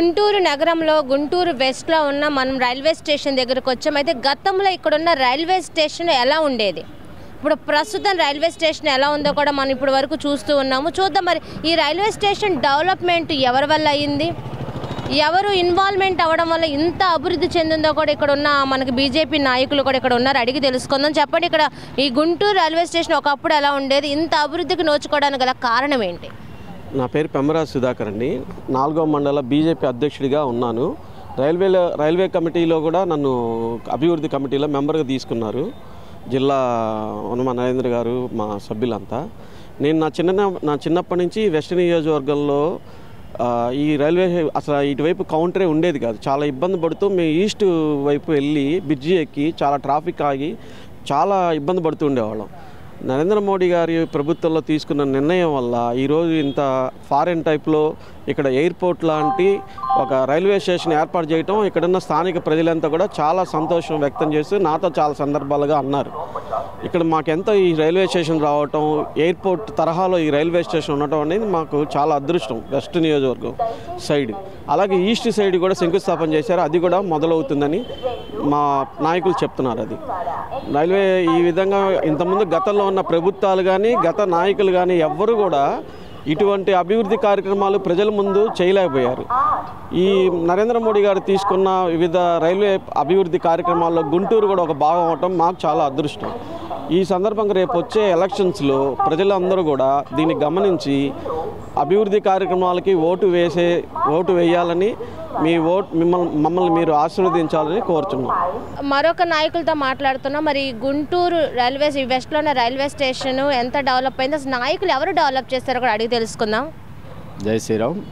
గుంటూరు నగరంలో గుంటూరు వెస్ట్లో ఉన్న మనం రైల్వే స్టేషన్ దగ్గరకు వచ్చాం అయితే గతంలో ఇక్కడ ఉన్న రైల్వే స్టేషన్ ఎలా ఉండేది ఇప్పుడు ప్రస్తుతం రైల్వే స్టేషన్ ఎలా ఉందో కూడా మనం ఇప్పుడు వరకు చూస్తూ ఉన్నాము చూద్దాం మరి ఈ రైల్వే స్టేషన్ డెవలప్మెంట్ ఎవరి వల్ల అయ్యింది ఎవరు ఇన్వాల్వ్మెంట్ అవ్వడం వల్ల ఇంత అభివృద్ధి చెందిందో కూడా ఇక్కడ ఉన్న మనకి బీజేపీ నాయకులు కూడా ఇక్కడ ఉన్నారు అడిగి తెలుసుకుందాం చెప్పండి ఇక్కడ ఈ గుంటూరు రైల్వే స్టేషన్ ఒకప్పుడు ఎలా ఉండేది ఇంత అభివృద్ధికి నోచుకోవడానికి గల కారణం ఏంటి నా పేరు పెమ్మరాజ్ సుధాకర్ అండి నాలుగో మండల బీజేపీ అధ్యక్షుడిగా ఉన్నాను రైల్వేలో రైల్వే కమిటీలో కూడా నన్ను అభివృద్ధి కమిటీలో మెంబర్గా తీసుకున్నారు జిల్లా హనుమ నరేంద్ర గారు మా సభ్యులంతా నేను నా చిన్న నా చిన్నప్పటి నుంచి వెస్ట్ నియోజకవర్గంలో ఆ, ఈ రైల్వే అసలు ఇటువైపు కౌంటరే ఉండేది కాదు చాలా ఇబ్బంది పడుతూ మేము ఈస్ట్ వైపు వెళ్ళి బ్రిడ్జి ఎక్కి చాలా ట్రాఫిక్ ఆగి చాలా ఇబ్బంది పడుతూ ఉండేవాళ్ళం నరేంద్ర మోడీ గారి ప్రభుత్వంలో తీసుకున్న నిర్ణయం వల్ల ఈరోజు ఇంత ఫారెన్ టైప్లో ఇక్కడ ఎయిర్పోర్ట్ లాంటి ఒక రైల్వే స్టేషన్ ఏర్పాటు చేయటం ఇక్కడున్న స్థానిక ప్రజలంతా కూడా చాలా సంతోషం వ్యక్తం చేస్తూ నాతో చాలా సందర్భాలుగా అన్నారు ఇక్కడ మాకెంతో ఈ రైల్వే స్టేషన్ రావటం ఎయిర్పోర్ట్ తరహాలో ఈ రైల్వే స్టేషన్ ఉండటం అనేది మాకు చాలా అదృష్టం వెస్ట్ నియోజకవర్గం సైడ్ అలాగే ఈస్ట్ సైడ్ కూడా శంకుస్థాపన చేశారు అది కూడా మొదలవుతుందని మా నాయకులు చెప్తున్నారు అది రైల్వే ఈ విధంగా ఇంతకుముందు గతంలో ఉన్న ప్రభుత్వాలు కానీ గత నాయకులు కానీ ఎవ్వరు కూడా ఇటువంటి అభివృద్ధి కార్యక్రమాలు ప్రజల ముందు చేయలేకపోయారు ఈ నరేంద్ర మోడీ గారు తీసుకున్న వివిధ రైల్వే అభివృద్ధి కార్యక్రమాల్లో గుంటూరు కూడా ఒక భాగం అవటం మాకు చాలా అదృష్టం ఈ సందర్భంగా రేపు వచ్చే ఎలక్షన్స్లో ప్రజలందరూ కూడా దీన్ని గమనించి అభివృద్ధి కార్యక్రమాలకి ఓటు వేసే ఓటు వేయాలని మీ ఓట్ మిమ్మల్ని మమ్మల్ని మీరు ఆశీర్వదించాలని కోరుచున్నాం మరొక నాయకులతో మాట్లాడుతున్నాం మరి గుంటూరు రైల్వే ఈ వెస్ట్లో ఉన్న రైల్వే స్టేషన్ ఎంత డెవలప్ అయింది అసలు నాయకులు ఎవరు డెవలప్ చేస్తారో కూడా అడిగి తెలుసుకుందాం జై శ్రీరామ్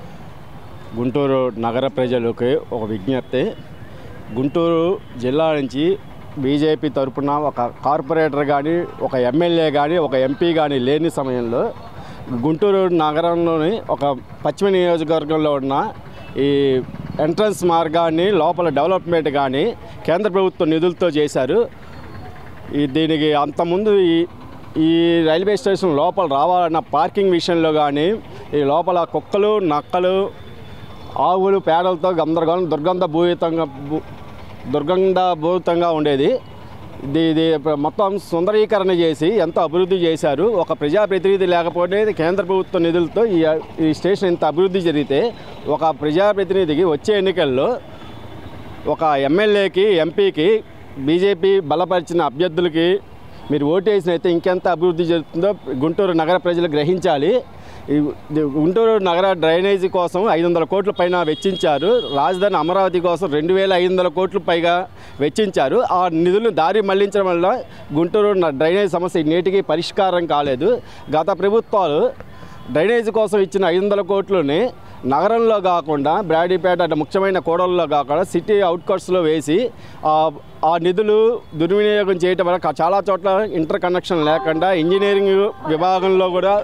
గుంటూరు నగర ప్రజలకు ఒక విజ్ఞప్తి గుంటూరు జిల్లా నుంచి బీజేపీ తరపున ఒక కార్పొరేటర్ కానీ ఒక ఎమ్మెల్యే కానీ ఒక ఎంపీ కానీ లేని సమయంలో గుంటూరు నగరంలోని ఒక పశ్చిమ నియోజకవర్గంలో ఉన్న ఈ ఎంట్రన్స్ మార్గాన్ని లోపల డెవలప్మెంట్ కానీ కేంద్ర ప్రభుత్వ నిధులతో చేశారు ఈ దీనికి అంతకుముందు ఈ ఈ రైల్వే స్టేషన్ లోపల రావాలన్న పార్కింగ్ విషయంలో కానీ ఈ లోపల కుక్కలు నక్కలు ఆవులు పేడలతో గందరగోళం దుర్గంధ భూయితంగా భూ- దుర్గంధ భూతంగా ఉండేది ఇది ఇది మొత్తం సుందరీకరణ చేసి ఎంతో అభివృద్ధి చేశారు ఒక ప్రజాప్రతినిధి లేకపోతే కేంద్ర ప్రభుత్వ నిధులతో ఈ ఈ స్టేషన్ ఇంత అభివృద్ధి జరిగితే ఒక ప్రజాప్రతినిధికి వచ్చే ఎన్నికల్లో ఒక ఎమ్మెల్యేకి ఎంపీకి బీజేపీ బలపరిచిన అభ్యర్థులకి మీరు ఓటేసినైతే ఇంకెంత అభివృద్ధి జరుగుతుందో గుంటూరు నగర ప్రజలు గ్రహించాలి ఈ ఇది గుంటూరు నగర డ్రైనేజీ కోసం ఐదు వందల కోట్ల పైన వెచ్చించారు రాజధాని అమరావతి కోసం రెండు వేల ఐదు వందల కోట్ల పైగా వెచ్చించారు ఆ నిధులను దారి మళ్లించడం వల్ల గుంటూరు న- డ్రైనేజ్ సమస్య నేటికి పరిష్కారం కాలేదు గత ప్రభుత్వాలు డ్రైనేజ్ కోసం ఇచ్చిన ఐదు వందల కోట్లని నగరంలో కాకుండా బ్రాడీపేట అంటే ముఖ్యమైన కోడల్లో కాకుండా సిటీ అవుట్కట్స్లో వేసి ఆ- ఆ నిధులు దుర్వినియోగం చేయటం వల్ల కా- చాలా చోట్ల ఇంటర్ కనెక్షన్ లేకుండా ఇంజనీరింగ్ విభాగంలో కూడా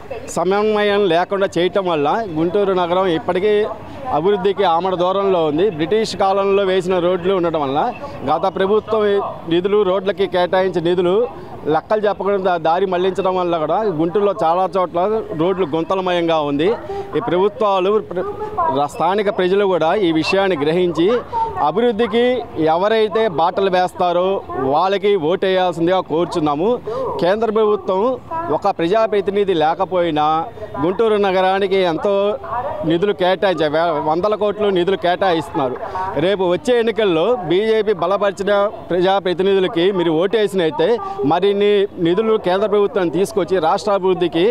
సమన్వయం లేకుండా చేయటం వల్ల గుంటూరు నగరం ఇప్పటికీ అభివృద్ధికి ఆమడ దూరంలో ఉంది బ్రిటిష్ కాలంలో వేసిన రోడ్లు ఉండటం వల్ల గత ప్రభుత్వం నిధులు రోడ్లకి కేటాయించిన నిధులు లెక్కలు చెప్పకుండా దా- దారి మళ్లించడం వల్ల కూడా గుంటూరులో చాలా చోట్ల రోడ్లు గుంతలమయంగా ఉంది ఈ ప్రభుత్వాలు ప్ర- రా- స్థానిక ప్రజలు కూడా ఈ విషయాన్ని గ్రహించి అభివృద్ధికి ఎవరైతే బాటలు వేస్తారో వాళ్ళకి ఓటేయాల్సిందిగా కోరుచున్నాము కేంద్ర ప్రభుత్వం ఒక ప్రజాప్రతినిధి లేకపోయినా గుంటూరు నగరానికి ఎంతో నిధులు కేటాయించే వే- వందల కోట్లు నిధులు కేటాయిస్తున్నారు రేపు వచ్చే ఎన్నికల్లో బీజేపీ బలపరిచిన ప్రజాప్రతినిధులకి మీరు ఓటేసినైతే మరిన్ని నిధులు కేంద్ర ప్రభుత్వం తీసుకొచ్చి రాష్ట్ర అభివృద్ధికి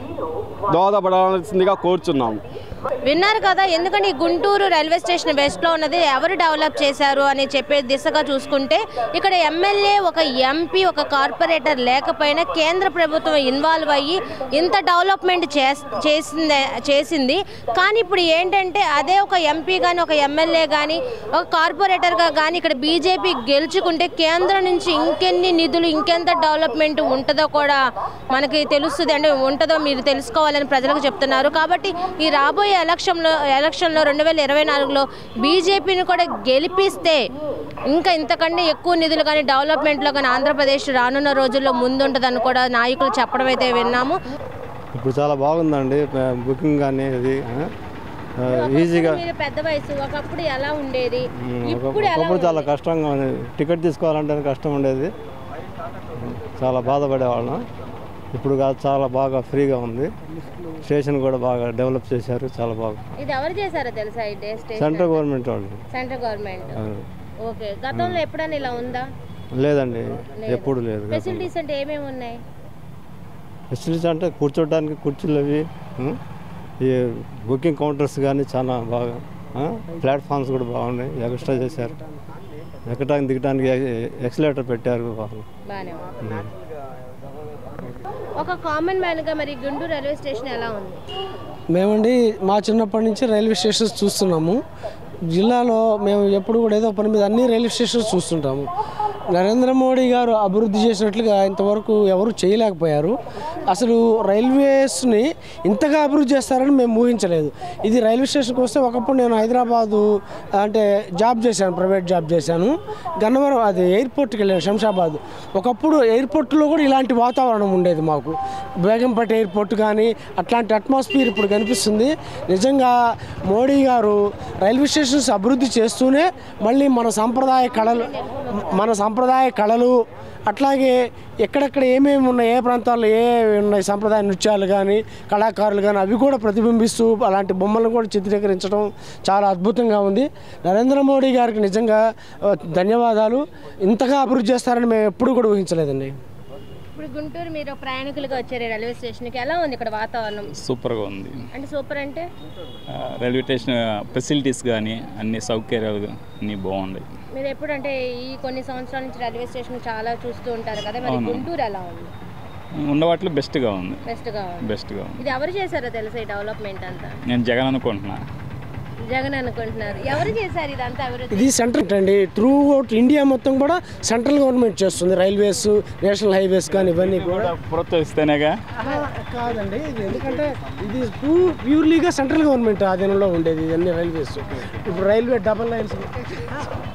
దోహదపడాల్సిందిగా కోరుచున్నాము విన్నారు కదా ఎందుకంటే ఈ గుంటూరు రైల్వే స్టేషన్ వెస్ట్లో ఉన్నది ఎవరు డెవలప్ చేశారు అని చెప్పే దిశగా చూసుకుంటే ఇక్కడ ఎమ్మెల్యే ఒక ఎంపీ ఒక కార్పొరేటర్ లేకపోయినా కేంద్ర ప్రభుత్వం ఇన్వాల్వ్ అయ్యి ఇంత డెవలప్మెంట్ చేస్- చేసింది చేసింది కానీ ఇప్పుడు ఏంటంటే అదే ఒక ఎంపీ కానీ ఒక ఎమ్మెల్యే కానీ ఒక కార్పొరేటర్గా కానీ ఇక్కడ బీజేపీ గెలుచుకుంటే కేంద్రం నుంచి ఇంకెన్ని నిధులు ఇంకెంత డెవలప్మెంట్ ఉంటుందో కూడా మనకి తెలుస్తుంది అంటే ఉంటుందో మీరు తెలుసుకోవాలని ప్రజలకు చెప్తున్నారు కాబట్టి ఈ రాబోయే ఎలక్షన్లో ఎలక్షన్లో రెండు వేల ఇరవై నాలుగులో బీజేపీని కూడా గెలిపిస్తే ఇంకా ఇంతకంటే ఎక్కువ నిధులు కానీ డెవలప్మెంట్లో కానీ ఆంధ్రప్రదేశ్ రానున్న రోజుల్లో ముందుంటుందని కూడా నాయకులు చెప్పడం అయితే విన్నాము ఇప్పుడు చాలా బాగుందండి బుకింగ్ కానీ ఇది ఆ? ఈజీగా మీరు పెద్ద వయసు ఒకప్పుడు ఎలా ఉండేది ఉమ్, ఒక- ఇప్పుడు ఎలా ఒకప్పుడు చాలా ఉంది? కష్టంగా ఉంది టికెట్ తీసుకోవాలంటే కష్టం ఉండేది చాలా బాధపడేవాళ్ళం ఇప్పుడు కాదు చాలా బాగా ఫ్రీగా ఉంది స్టేషన్ కూడా బాగా డెవలప్ చేశారు చాలా బాగా ఇది ఎవరు చేశారో తెలుసా ఈ డే స్టేషన్ సెంట్రల్ గవర్నమెంట్ వాళ్ళు సెంట్రల్ గవర్నమెంట్ ఆ, ఓకే గతంలో ఎప్పుడైనా ఇలా ఉందా లేదండి ఎప్పుడు లేదు ఫెసిలిటీస్ అంటే ఏమేమి ఉన్నాయి ఫెసిలిటీస్ అంటే కూర్చోడానికి కుర్చీలు అవి ఉం? ఈ బుకింగ్ కౌంటర్స్ కానీ చాలా బాగా ఆ? ప్లాట్ఫామ్స్ కూడా బాగున్నాయి ఎక్స్ట్రా చేశారు ఎక్కడానికి దిగడానికి ఎక్సలేటర్ పెట్టారు వాళ్ళు బాగానే ఉంది. ఒక కామన్ మ్యాన్గా మరి గుంటూరు రైల్వే స్టేషన్ ఎలా ఉంది మేమండి మా చిన్నప్పటి నుంచి రైల్వే స్టేషన్స్ చూస్తున్నాము జిల్లాలో మేము ఎప్పుడు కూడా ఏదో పని మీద అన్ని రైల్వే స్టేషన్స్ చూస్తుంటాము నరేంద్ర మోడీ గారు అభివృద్ధి చేసినట్లుగా ఇంతవరకు ఎవరు చేయలేకపోయారు అసలు రైల్వేస్ని ఇంతగా అభివృద్ధి చేస్తారని మేము ఊహించలేదు ఇది రైల్వే స్టేషన్కి వస్తే ఒకప్పుడు నేను హైదరాబాదు అంటే జాబ్ చేశాను ప్రైవేట్ జాబ్ చేశాను గన్నవరం అది ఎయిర్పోర్ట్కి వెళ్ళాను శంషాబాద్ ఒకప్పుడు ఎయిర్పోర్ట్లో కూడా ఇలాంటి వాతావరణం ఉండేది మాకు బేగంపేట ఎయిర్పోర్ట్ కానీ అట్లాంటి అట్మాస్ఫియర్ ఇప్పుడు కనిపిస్తుంది నిజంగా మోడీ గారు రైల్వే స్టేషన్స్ అభివృద్ధి చేస్తూనే మళ్ళీ మన సాంప్రదాయ కళలు మన సాంప్రదాయ కళలు అట్లాగే ఎక్కడెక్కడ ఏమేమి ఉన్నాయి ఏ ప్రాంతాల్లో ఏ ఉన్నాయి సాంప్రదాయ నృత్యాలు కానీ కళాకారులు కానీ అవి కూడా ప్రతిబింబిస్తూ అలాంటి బొమ్మలను కూడా చిత్రీకరించడం చాలా అద్భుతంగా ఉంది నరేంద్ర మోడీ గారికి నిజంగా ఆ, ధన్యవాదాలు ఇంతగా అభివృద్ధి చేస్తారని మేము ఎప్పుడు కూడా ఊహించలేదండి ఇప్పుడు గుంటూరు మీరు ప్రయాణికులుగా వచ్చారు రైల్వే స్టేషన్కి ఎలా ఉంది ఇక్కడ వాతావరణం సూపర్గా ఉంది అంటే సూపర్ అంటే ఆ, రైల్వే స్టేషన్ ఫెసిలిటీస్ కానీ అన్ని సౌకర్యాలు అన్నీ బాగున్నాయి మీరు ఎప్పుడంటే ఈ కొన్ని సంవత్సరాల నుంచి రైల్వే స్టేషన్ చాలా చూస్తూ ఉంటారు కదా మరి అవును. గుంటూరు ఎలా ఉంది ఉన్న వాటిలో బెస్ట్గా ఉంది బెస్ట్గా ఉంది బెస్ట్గా ఉంది ఇది ఎవరు చేశారో తెలుసా ఈ డెవలప్మెంట్ అంతా నేను జగన్ అనుకుంటున్నా జగన్ అనుకుంటున్నారు ఎవరు చేశారు ఇదంతా అభివృద్ధి ఇది సెంట్రల్ అండి త్రూ అవుట్ ఇండియా మొత్తం కూడా సెంట్రల్ గవర్నమెంట్ చేస్తుంది రైల్వేస్ నేషనల్ హైవేస్ కానీ ఇవన్నీ కూడా ప్రోత్సహిస్తేనేగా కాదండి ఇది ఎందుకంటే ఇది ప్యూ- ప్యూర్లీగా సెంట్రల్ గవర్నమెంట్ ఆధీనంలో ఉండేది ఇవన్నీ రైల్వేస్ ఇప్పుడు రైల్వే డబల్ లైన్స్